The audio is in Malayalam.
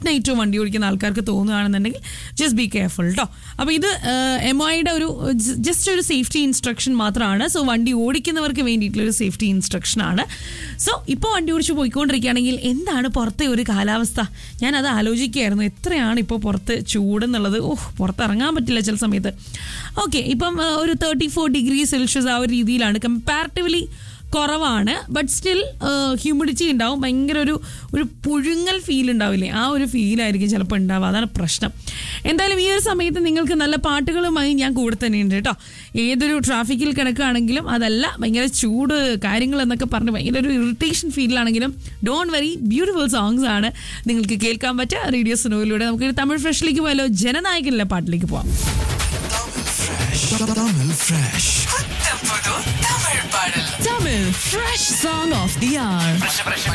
നൈറ്റ് വണ്ടി ഓടിക്കുന്ന ആൾക്കാർക്ക് തോന്നുകയാണെന്നുണ്ടെങ്കിൽ ജസ്റ്റ് ബി കെയർഫുൾ കേട്ടോ അപ്പോൾ ഇത് എം ഐയുടെ ഒരു ജസ്റ്റ് ഒരു സേഫ്റ്റി ഇൻസ്ട്രക്ഷൻ മാത്രമാണ് സോ വണ്ടി ഓടിക്കുന്നവർക്ക് വേണ്ടിയിട്ടുള്ള ഒരു സേഫ്റ്റി ഇൻസ്ട്രക്ഷൻ ആണ് സോ ഇപ്പോൾ വണ്ടി ഓടിച്ച് പോയിക്കൊണ്ടിരിക്കുകയാണെങ്കിൽ എന്താണ് പുറത്തെ ഒരു കാലാവസ്ഥ ഞാൻ അത് ആലോചിക്കുകയായിരുന്നു എത്രയാണ് ഇപ്പോൾ പുറത്ത് ചൂടെന്നുള്ളത് ഓഹ് പുറത്തിറങ്ങാൻ പറ്റില്ല ചില സമയത്ത് ഓക്കെ ഇപ്പം ആ, ഒരു തേർട്ടി ഫോർ ഡിഗ്രി സെൽഷ്യസ് ആ ഒരു രീതിയിലാണ് കമ്പാരിറ്റീവ്ലി കുറവാണ് ബട്ട് സ്റ്റിൽ ഹ്യൂമിഡിറ്റി ഉണ്ടാവും ഭയങ്കര ഒരു ഒരു പുഴുങ്ങൽ ഫീൽ ഉണ്ടാവില്ലേ ആ ഒരു ഫീലായിരിക്കും ചിലപ്പോൾ ഉണ്ടാവുക അതാണ് പ്രശ്നം എന്തായാലും ഈ ഒരു സമയത്ത് നിങ്ങൾക്ക് നല്ല പാട്ടുകളുമായി ഞാൻ കൂടെ തന്നെയുണ്ട് കേട്ടോ ഏതൊരു ട്രാഫിക്കിൽ കിടക്കുകയാണെങ്കിലും അതല്ല ഭയങ്കര ചൂട് കാര്യങ്ങൾ എന്നൊക്കെ പറഞ്ഞ് ഭയങ്കര ഒരു ഇറിറ്റേഷൻ ഫീലിലാണെങ്കിലും ഡോൺ വെരി ബ്യൂട്ടിഫുൾ സോങ്സ് ആണ് നിങ്ങൾക്ക് കേൾക്കാൻ പറ്റുക റേഡിയോ സ്നോയിലൂടെ നമുക്ക് തമിഴ് ഫ്രഷിലേക്ക് പോയാലോ ജനനായകനിലെ പാട്ടിലേക്ക് പോവാം Tamil Fresh. പുത്തം പുതു Tamil പാടൽ Tamil Fresh Song of the Hour.